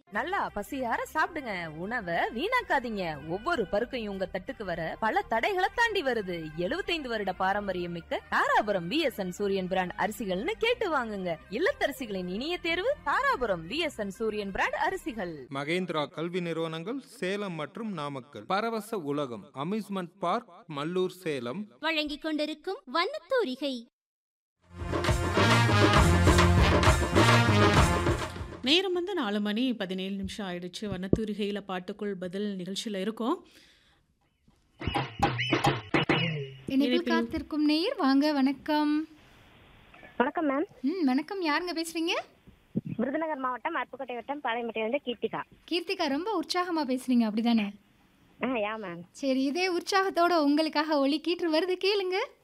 நல்லா பசியார சாப்பிடுங்க உணவை வீணாக்காதீங்க ஒவ்வொரு பருக்கையும் உங்க தட்டுக்கு வர பல தடைகளை தாண்டி வருது 75 வருட பாரம்பரியம் மிக்க தாராபுரம் விஎஸ்என் சூரியன் பிராண்ட் அரிசிகள்னு கேட்டு வாங்குங்க இல்லத்தரசிகளின் இனிய தேர்வு தாராபுரம் விஎஸ்என் சூரியன் பிராண்ட் அரிசிகள் மகேந்திரா கல்வி நிறுவனங்கள் சேலம் மற்றும் நாமக்கல் பரவச உலகம் அம்யூஸ்மெண்ட் பார்க் மல்லூர் சேலம் வழங்கிக் கொண்டிருக்கும் வண்ணத்தூரிகை நேரம் வந்து நாலு மணி பதினேழு நிமிஷம் ஆயிடுச்சு வண்ணத்தூரிகையில் பாட்டுக்குள் பதில் நிகழ்ச்சியில் இருக்கோம் இணைப்பில் இணைப்பில் காத்திருக்கும் நேயர் வாங்க வணக்கம் வணக்கம் மேம் ம் வணக்கம் யாருங்க பேசுறீங்க விருதுநகர் மாவட்டம் அருப்புக்கோட்டை வட்டம் பாளையம்பட்டியிலிருந்து கீர்த்திகா கீர்த்திகா ரொம்ப உற்சாகமா பேசுறீங்க அப்படிதானே ஆ யா மேம் சரி இதே உற்சாகத்தோட உங்களுக்காக ஒலி கீற்று வருது கேளுங்க